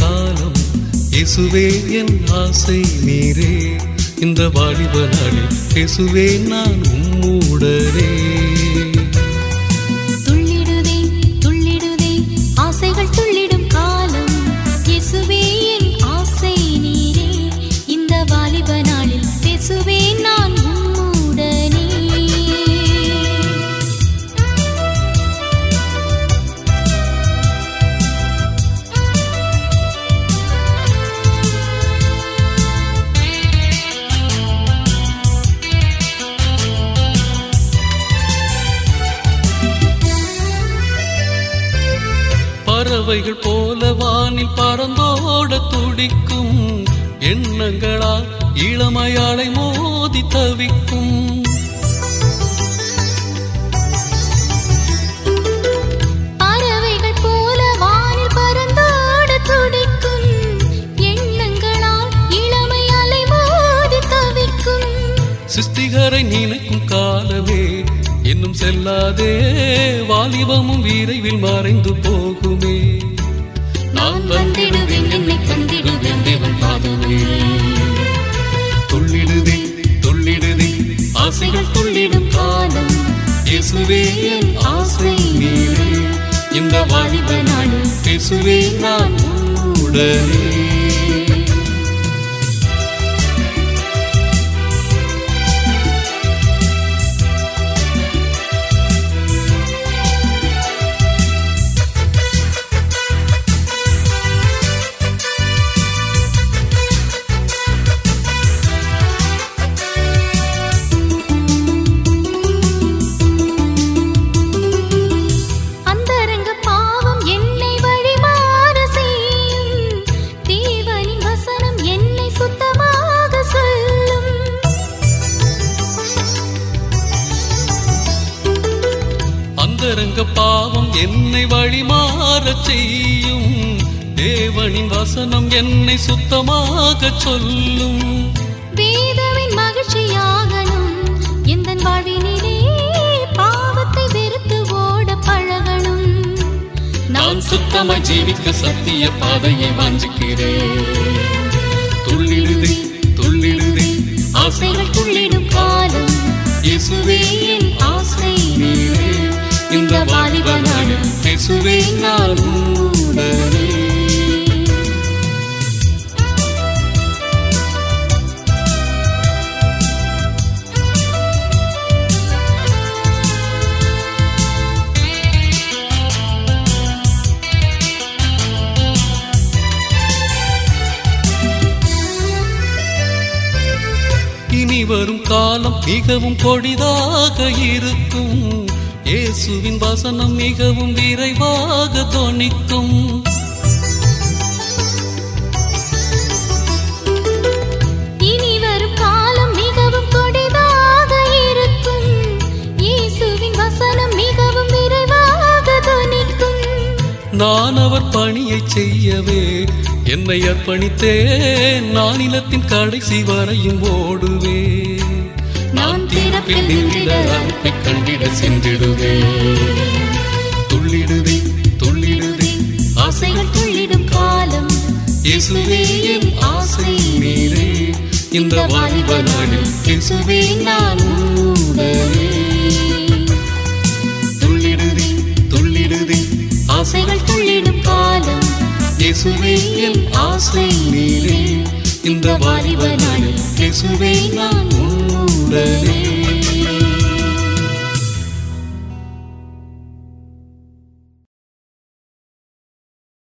காலம் இயேசுவே என் ஆசை நீரே இந்த வாலிப நாளில் இயேசுவே நான் உம்முடனே துள்ளிடுதே துள்ளிடுதே ஆசைகள் துள்ளிடும் காலம் இயேசுவே என் ஆசை நீரே இந்த வாலிப நாளில் பேசுவே நான் உம்முடனே பறவைகள் போல வானில் பறந்தோட துடிக்கும் எண்ணங்களால் இளமையாளை மோதி தவிக்கும் பறவைகள் போல வானில் பறந்தோட துடிக்கும் எண்ணங்களால் இளமை அலை மோதி தவிக்கும் சிருஷ்டிகரை நினைக்கும் காலமே இன்னும் செல்லாதே வாலிபமும் விரைவில் மறைந்து போகுமே நான் வந்திடுவேன் என்னை தந்திடுவேன் தேவன் பாதமே துள்ளிடுதே துள்ளிடுதே ஆசைகள் துள்ளிடும் காலம் இயேசுவே என் ஆசை நீரே இந்த வாலிப நாளில் பேசுவே நான் உடனே அந்தரங்க பாவம் என்னை வழிமாற செய்யும் தேவனின் வசனம் என்னை சுத்தமாக சொல்லும் அந்தரங்க பாவம் என்னை வழிமாறச் செய்யும் தேவனின் வசனம் என்னை சுத்தமாக சொல்லும் வேதவின் மகிழ்ச்சியாகணும் எந்த வாழ்வினிலே பாவத்தை வெறுத்து ஓட பழகணும் நான் சுத்தமாய் ஜீவிக்க சத்திய பாதையை வாஞ்சிக்கிறேன் துள்ளிடுதே துள்ளிடுதே ஆசைகள் துள்ளிடும் காலம் இயேசுவே என் ஆசை நீரே இந்த வாலிப நாளில் இயேசுவே நான் உடனே இனி வரும் காலம் மிகவும் கொடிதாக இருக்கும் இயேசுவின் வசனம் மிகவும் விரைவாக தொனிக்கும் இனி வரும் காலம் மிகவும் கொடிதாக இருக்கும் இயேசுவின் வசனம் மிகவும் விரைவாக தொனிக்கும் நான் அவர் பணியை செய்யவே என்னை அர்ப்பணித்தேன் நானிலத்தின் கடைசி வரையும் ஓடுவே நான் தீரப்பில் நின்றிட அனுப்பை கண்டிட சென்றிடுவே துள்ளிடுதே துள்ளிடுதே ஆசைகள் துள்ளிடும் காலம் இயேசுவே என் ஆசை நீரே இந்த வாலிப நாளில் இயேசுவே நான் உடனே துள்ளிடுதே துள்ளிடுதே ஆசைகள் துள்ளிடும் காலம் இயேசுவே என் ஆசை நீரே இந்த வாலிப நாளில் இயேசுவே நான் உடனே